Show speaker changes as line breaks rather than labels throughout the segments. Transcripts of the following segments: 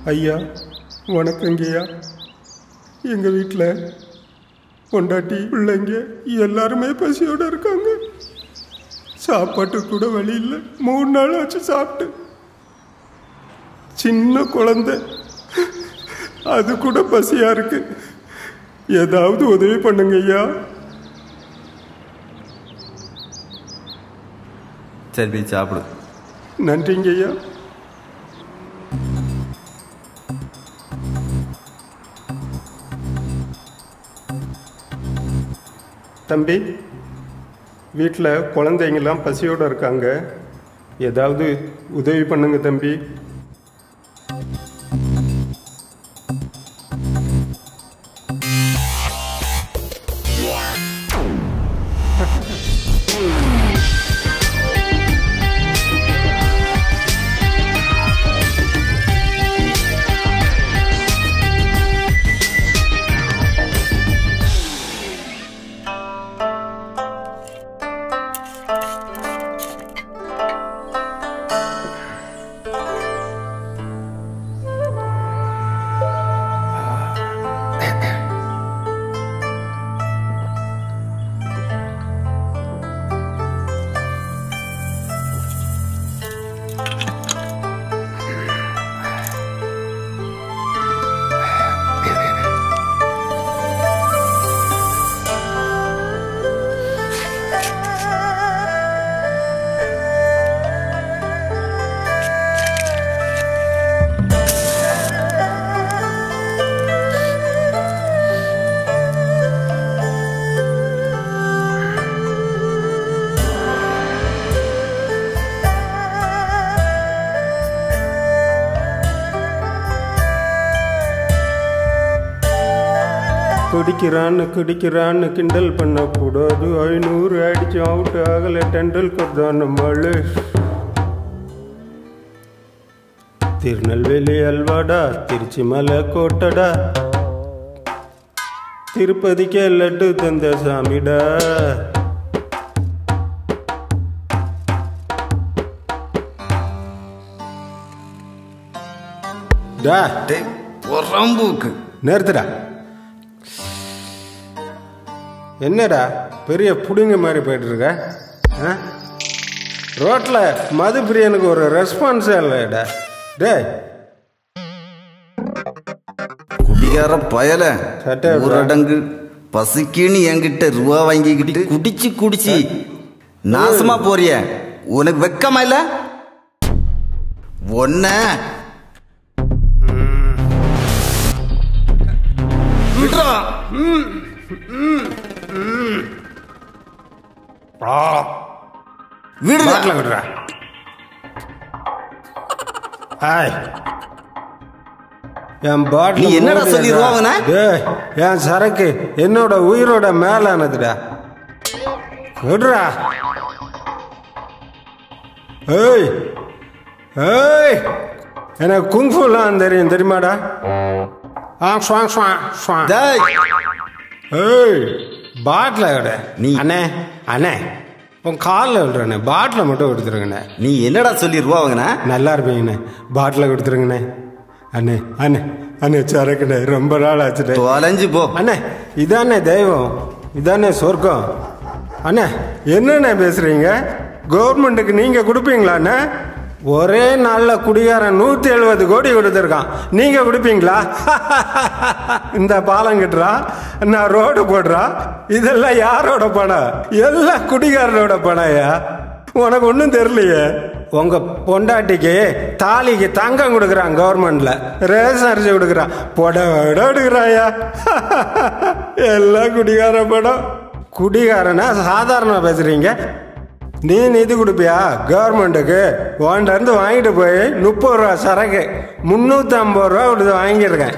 ஐயா வணக்கங்கய்யா எங்கள் வீட்டில் பொண்டாட்டி பிள்ளைங்க எல்லாருமே பசியோடு இருக்காங்க சாப்பாட்டுக்கு கூட வழி இல்லை மூணு நாள் ஆச்சு சாப்பிட்டு சின்ன குழந்தை அது கூட பசியா இருக்கு ஏதாவது உதவி பண்ணுங்க ஐயா
சரி போய் சாப்பிடு
நன்றிங்க ஐயா தம்பி வீட்டில் குழந்தைங்கெல்லாம் பசியோடு இருக்காங்க ஏதாவது உதவி பண்ணுங்க தம்பி குடிக்கிறான்னு குடிக்கிறான்னு கிண்டல் பண்ணக்கூடாது ஐநூறு அடிச்சு அவுட் ஆகல டெண்டுல்கர் தான் நம்மளு திருநெல்வேலி அல்வாடா திருச்சி மலை கோட்டடா திருப்பதிக்கே லட்டு தந்த சாமிடா டா
டேய் பொறம்பூக்கு
நிறுத்துடா என்னடா பெரிய புடிங்க மாதிரி போயிட்டு இருக்க ஆ? ரோட்ல மது பிரியனுக்கு ஒரு ரெஸ்பான்ஸே இல்லைடா டேய்
குடிகார பயல
சட்டை எடுடா.
ஊரடங்கு பசிக்குன்னு என்கிட்ட ரூபா வாங்கிக்கிட்டு குடிச்சு குடிச்சு நாசமா போறிய உனக்கு வெக்கமா இல்ல ஒன்ன விட்றா. விடுடா.
பாட்டில் விடுறா ஹாய் என் பாட்டில்
நீ என்னடா சொல்லி ரூபா வாங்குன?
டேய் என் சரக்கு என்னோட உயிரோட மேலானதுடா விடுறா ஏய் ஏய் எனக்கு குங்ஃபுலாம் தெரியும் தெரியுமாடா ஆ ஸ்வாங் ஸ்வாங் ஸ்வாங்
டேய்,
ஏய் பாட்டில் விட
நீ-
அண்ணே அண்ணே உன் காலில் விடுறேண்ணே பாட்டில் மட்டும் கொடுத்துருங்கண்ணே
நீ என்னடா சொல்லி ரூபா வாங்கின
நல்லா இருப்பீங்கண்ணே பாட்டில் கொடுத்துருங்கண்ணே அண்ணே அண்ணே அண்ணே சரக்குண்ணே ரொம்ப நாள் ஆச்சுண்ணே
தொலைஞ்சு போ
அண்ணே இதானே தெய்வம் இதானே சொர்க்கம் அண்ணே என்னண்ணே பேசுறீங்க கவர்மெண்ட்டுக்கு நீங்க கொடுப்பீங்களா அண்ணே ஒரே நாள்ல குடிகாரன் நூத்தி எழுபது கோடி கொடுத்துருக்கான் நீங்க கொடுப்பீங்களா இந்த பாலம் கட்டுறா நான் ரோடு போடுறா இதெல்லாம் யாரோட பணம் எல்லாம் குடிகாரனோட பணம்யா உனக்கு ஒன்றும் தெரியலையே உங்க பொண்டாட்டிக்கு தாலிக்கு தங்கம் கொடுக்குறான் கவர்மெண்ட்ல ரேஷன் அரிசி கொடுக்குறான் புடவை எடுக்கிறாயா எல்லாம் குடிகார படம் குடிகாரனா சாதாரண பேசுறீங்க நீ நிதி கொடுப்பியா கவர்மெண்ட்டுக்கு உன்கிட்ட இருந்து வாங்கிட்டு போய் முப்பது ரூபா சரக்கு முந்நூற்றி ஐம்பது ரூபா கொடுத்து வாங்கியிருக்கேன்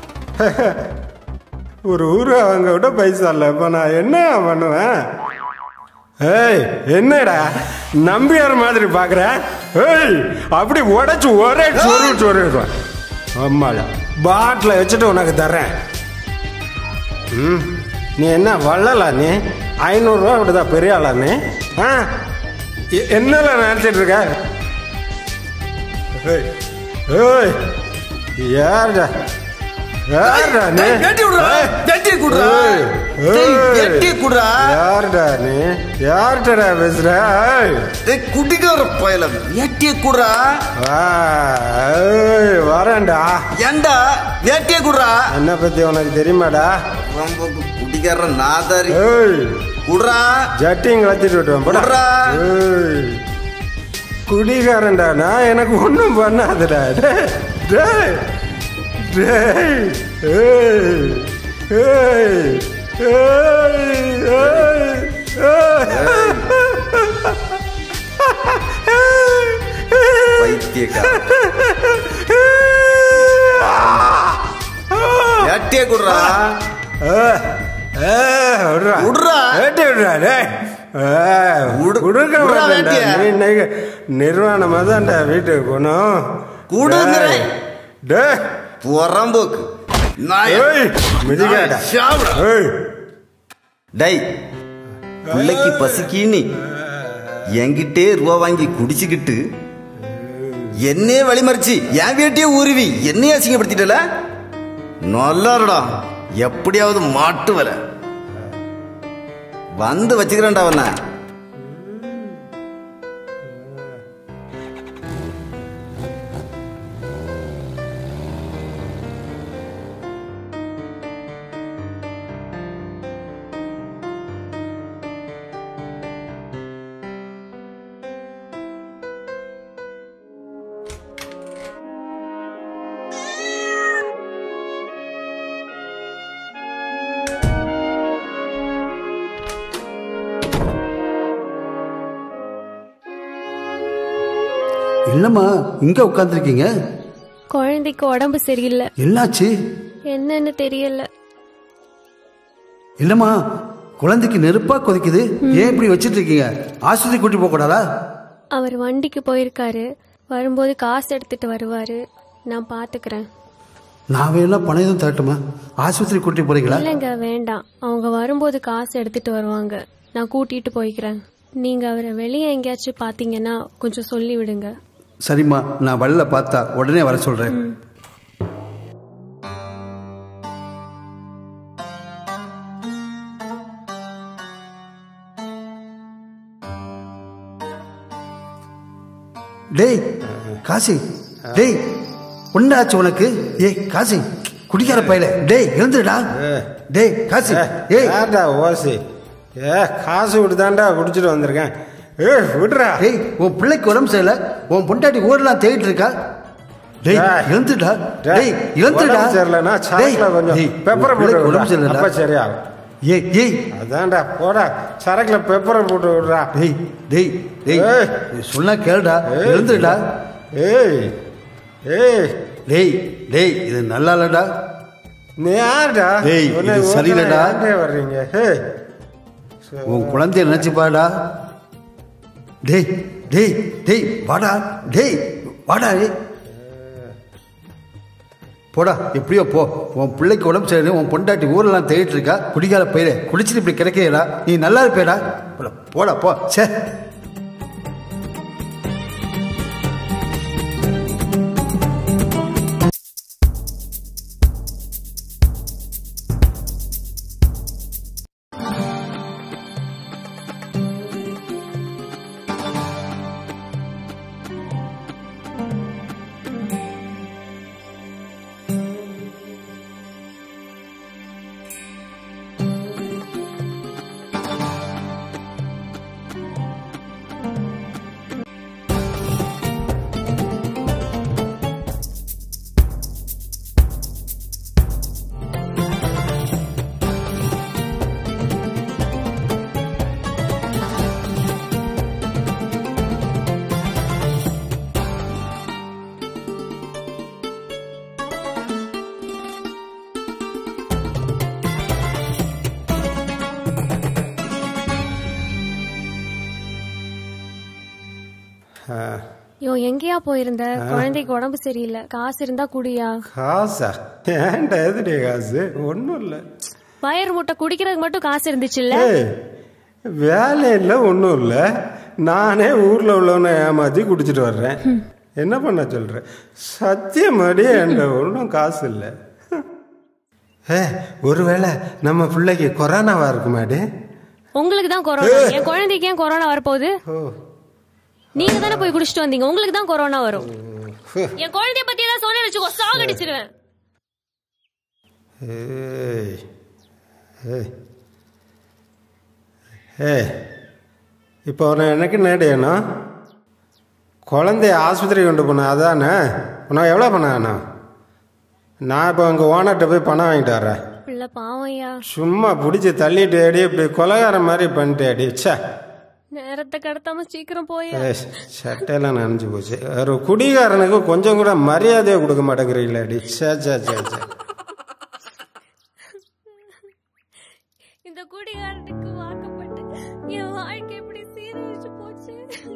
ஒரு ஊர் அவங்க விட பைசா இல்லை இப்போ நான் என்ன பண்ணுவேன் ஏய் என்னடா நம்பியார் மாதிரி பாக்குற ஏய் அப்படி உடைச்சு ஒரே சொரு சொருடுவேன் ஆமாடா பாட்டில் வச்சுட்டு உனக்கு தர்றேன் ம் நீ என்ன வள்ளலா நீ ஐநூறுரூவா விடுதா பெரிய ஆளா நீ ஆ எ- என்னல நினச்சிட்டு இருக்க ஏய் ஏய் யாருடா யாருடா நீ
டேய், வெட்டி விடுறா.
ஏய்.
வெட்டி குடுறா.
ஏய்,
டேய்,
ஏய்.
வெட்டி குடுறா.
யாருடா நீ யார்கிட்டடா பேசுற ஏய்.
டேய், குடிகார பயல வெட்டிய குடுறா
வா, ஏய், வரேன்டா
ஏண்டா வெட்டிய குடுறா
என்ன பத்தி உனக்கு தெரியுமாடா
ரொம்ப குடிகார நாதாரி
ஏய்
குடுறா
ஜட்டிங் கலத்திட்டு விட்டுவேன் போடா.
விட்றா.
ஏய் குடிகாரன்டா நான் எனக்கு ஒன்றும் பண்ணாதடா டேய், டேய் டேய் ஏய் ஏய் ஏய் ஏய் ஏய்
பைத்தியக்கார வெட்டிய குடுறா விட்றா. விடு- விட்றா வேட்டிய.
நிர்வாணமா தான்டா வீட்டுக்கு போனோம்
குடுங்கறேன்.
டேய்,
புறம்போக்கு நாய.
ஏய், மிதிக்காதடா.
நாய சாவுடா.
ஏய்,
டேய் பிள்ளைக்கு பசிக்கின்னு என்கிட்டே ரூபா வாங்கி குடிச்சுக்கிட்டு என்னையே வழிமறிச்சு என் வீட்டையே உருவி என்னையே அசிங்கப்படுத்திட்டல நல்லாருடா எப்படியாவது மாட்டு வர வந்து வச்சுக்கிறேன்டா அவன
இல்லம்மா இங்க உட்காந்துருக்கீங்க
குழந்தைக்கு உடம்பு சரியில்லை
என்னாச்சு
என்னன்னு தெரியல
இல்லம்மா குழந்தைக்கு நெருப்பா கொதிக்குது ஏன் இப்படி வச்சிட்டு இருக்கீங்க ஆஸ்பத்திரி கூட்டி போக கூடாதா
அவர் வண்டிக்கு போயிருக்காரு வரும்போது காசு எடுத்துட்டு வருவாரு நான் பாத்துக்கிறேன்
நான் வேணா பணம் எதுவும் தரட்டுமா ஆஸ்பத்திரி கூட்டி போறீங்களா
இல்லைங்க வேண்டாம் அவங்க வரும்போது காசு எடுத்துட்டு வருவாங்க நான் கூட்டிட்டு போய்க்கிறேன் நீங்க அவரை வெளியே எங்கேயாச்சும் பாத்தீங்கன்னா கொஞ்சம் சொல்லி விடுங்க
சரிம்மா நான் வழில பார்த்தா உடனே வர சொல்றேன் டேய் காசி டேய் ஒன்னாச்சு உனக்கு ஏய் காசி குடிக்கார பையல டேய் எழுந்துடா டேய் காசி ஏய்
யார்டா ஓசி ஏ காசு விட்டுதான்டா குடிச்சிட்டு வந்திருக்கேன் ஏ விடுறா
டேய் உன் பிள்ளைக்கு உடம்பு சரியில்ல உன் பொண்டாட்டி ஊரெல்லாம் தேடிட்டு இருக்கா டேய்
டேய்.
எழுந்துடா
டேய்,
டேய் எழுந்துடா
உடம்பு சரியில்லைன்னா சாக்குல கொஞ்சம்
டேய்,
பெப்பரை
உன்
போட்டு
பிள்ளைக்கு
விடுடா.
உடம்பு சரியில்லைடா
அப்ப சரியாகும்
ஏய் ஏய்
அதான்டா போடா சரக்குல பெப்பரை போட்டு விடுறா
டேய் டேய் டேய்
ஏய்.
நீ சொன்னா கேளுடா
ஏய்.
எழுந்துடா
ஏய் ஏய்
டேய் டேய் இது நல்லா இல்லடா
நீ யாருடா
டேய்,
உன்னை
இது
ஊர்ல
சரியில்லைடா.
யார்கிட்ட வர்றீங்க ஏய்
உன் குழந்தைய நினைச்சு பாடா டேய் டேய் டேய் வாடா டேய் வாடா டேய் போடா எப்படியோ போ உன் பிள்ளைக்கு உடம்பு சரியில்லை உன் பொண்டாட்டி ஊரெல்லாம் தேடிட்டு இருக்கா குடிக்கார பயிர குடிச்சிட்டு இப்படி கிடைக்கிறா நீ நல்லா இருப்பேடா போடா, போடா போ சே
யோ எங்கேயா போயிருந்த குழந்தைக்கு உடம்பு சரியில்லை காசு இருந்தா குடியா
காசா ஏன்டா எதுடைய காசு ஒன்றும் இல்லை
வயர் முட்டை குடிக்கிறதுக்கு மட்டும் காசு இருந்துச்சுல்ல
ஏய் வேலை இல்லை ஒன்றும் இல்லை நானே ஊரில் உள்ளவனை ஏமாற்றி குடிச்சிட்டு வர்றேன் என்ன பண்ண சொல்ற சத்தியமாடி என்கிட்ட ஒன்றும் காசு இல்லை ஏ ஒருவேளை நம்ம பிள்ளைக்கு கொரோனாவா இருக்குமாடி
உங்களுக்கு தான் கொரோனா என் குழந்தைக்கு ஏன் கொரோனா வரப்போகுது
ஓ
நீங்க தானே போய் குடிச்சிட்டு வந்தீங்க உங்களுக்கு தான் கொரோனா வரும் என் குழந்தைய பத்தி ஏதாவது சொன்ன வச்சுக்கோ சாகடிச்சிருவேன்
ஏய் ஏய் ஏய் இப்போ உன எனக்கு நேடியணும் குழந்தைய ஆஸ்பத்திரி கொண்டு போனேன் அதானே உனக்கு எவ்வளோ பணம் வேணும் நான் இப்போ உங்கள் ஓனர்கிட்ட போய் பணம் வாங்கிட்டு வரேன்
பிள்ளை பாவம் ஐயா
சும்மா பிடிச்சி தள்ளிட்டு அடி இப்படி கொலகார மாதிரி பண்ணிட்டு அடி ச்சே
நேரத்தை கடத்தாம சீக்கிரம் போய்
ஏய், சட்டையெல்லாம் நனைஞ்சு போச்சு ஒரு குடிகாரனுக்கு கொஞ்சம் கூட மரியாதையை கொடுக்க மாட்டேங்கிறீங்களே அடி சே சே சே சே
இந்த குடிகாரனுக்கு வாக்கப்பட்டு என் வாழ்க்கை எப்படி சீரழிச்சு போச்சு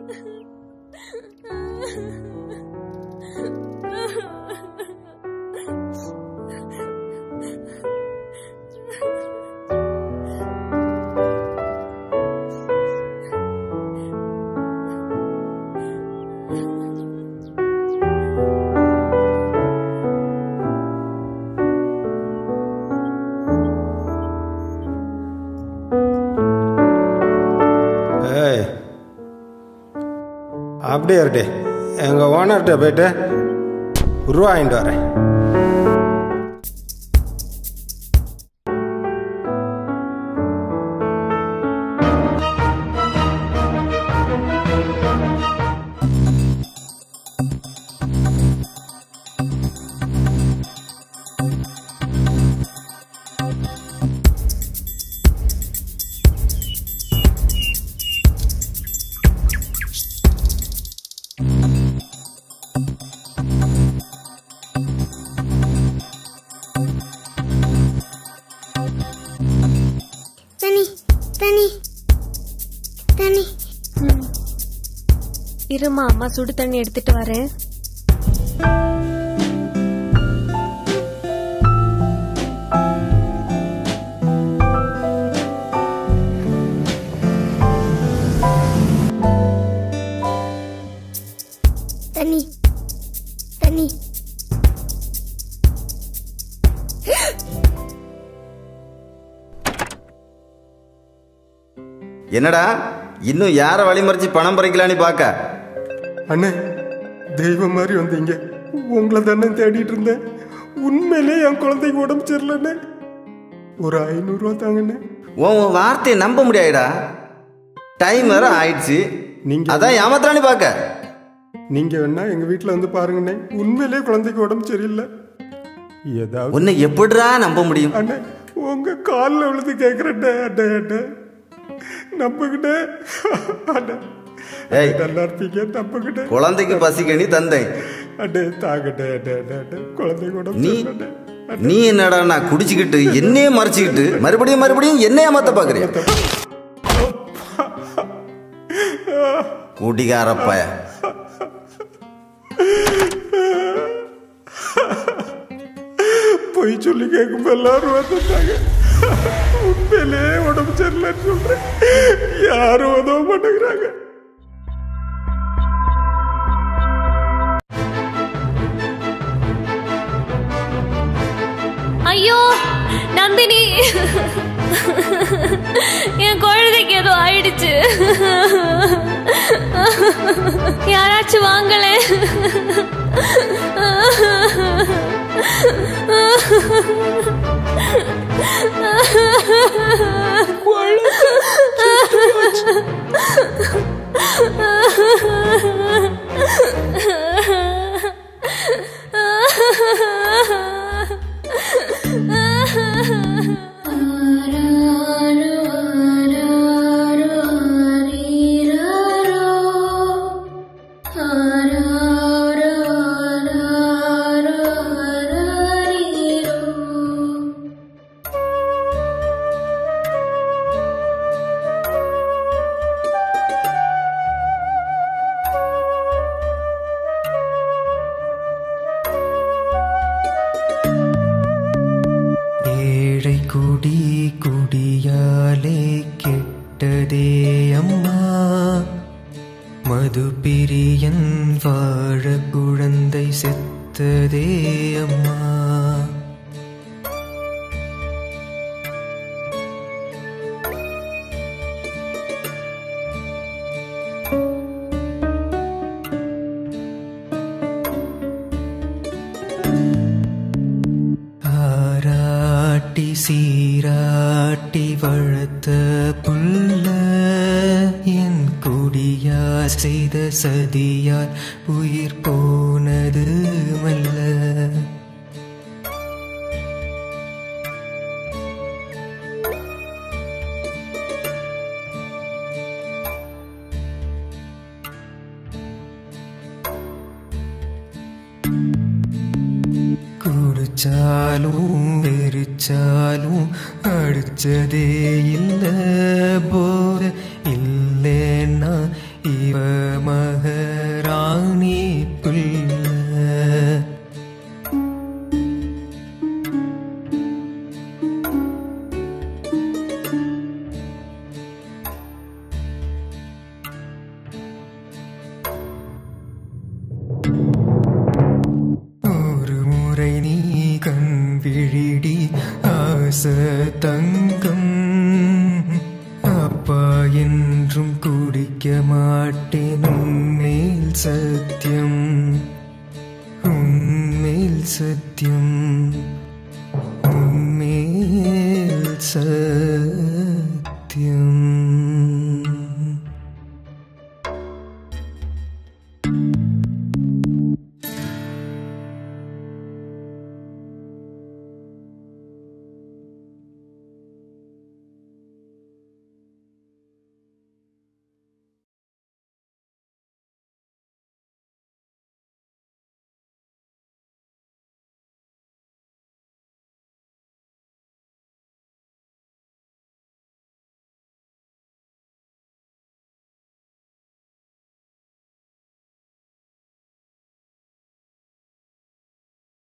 ஏய் அப்படியே இருட்டு எங்கள் ஓனர்கிட்ட போயிட்டு ரூபா வாங்கிட்டு வரேன்
தனி தனி தனி
இருமா அம்மா சுடு தண்ணி எடுத்துட்டு வரேன்
தனி தனி
என்னடா இன்னும் யாரை வழிமறிச்சு பணம் பறிக்கலான்னு பார்க்க
அண்ணே தெய்வம் மாதிரி வந்தீங்க உங்களை தானே தேடிட்டு இருந்தேன் உண்மையிலே என் குழந்தைக்கு உடம்பு சரியில்லைண்ணே ஒரு ஐநூறுரூவா தாங்கண்ணே
உன் உன் வார்த்தையை நம்ப முடியாதுடா டைம் வேற ஆயிடுச்சு
நீங்க-
அதான் ஏமாத்துறான்னு பார்க்க
நீங்க வேணா எங்க வீட்டில் வந்து பாருங்கண்ணே உண்மையிலே குழந்தைக்கு உடம்பு சரியில்லை ஏதாவது
உன்னை எப்படிடா நம்ப முடியும்
அண்ணே உங்க காலில் விழுந்து கேட்குறேன்டே அண்ணே அண்ணே நம்புகிட்டே அண்ணே
ஏய்.
நல்லா இருப்பீங்க நம்புகிட்டே
குழந்தைக்கு பசிக்கணி தந்தேன்
அண்ணே தாங்கட்டே அண்ணே அண்ணே அண்ணே குழந்தைக்கு உடம்பு
நீ
சரியில்லைண்ணே
நீ என்னடா நான் குடிச்சுக்கிட்டு என்னையே மறைச்சுக்கிட்டு மறுபடியும் மறுபடியும் என்ன ஏமாத்த பாக்குறிய கூட்டிக்காரப்பய
பொய் சொல்லி கேட்கும் எல்லாரும் வந்துட்டாங்க உண்மையிலே உடம்பு சரியில்லைன்னு சொல்றேன் யாரும் உதவ மாட்டேங்கிறாங்க
ஐயோ நந்தினி என் குழந்தைக்கு ஏதோ ஆயிடுச்சு யாராச்சும் வாங்களே
ஏழை குடி குடியாலே கெட்டதே அம்மா மது மது பிரியன் வாழ குழந்தை செத்ததே அம்மா ஆராட்டி சீராட்டி வளர்த்த புள்ள என் குடியா செய்த சதியால் உயிர் போனது மல்ல குடிச்சாலும் வெறிச்சாலும் அடிச்சதே இல்ல போத இல்லைன்னா இவ மகராணி பிள்ளை ஒரு முறை நீ கண் விழிடி ஆச தங்கம் அப்பா என்றும் குடிக்க மாட்டேன் உன்மேல் சத்தியம் உன்மேல் சத்தியம் உன்மேல் சத்தியம்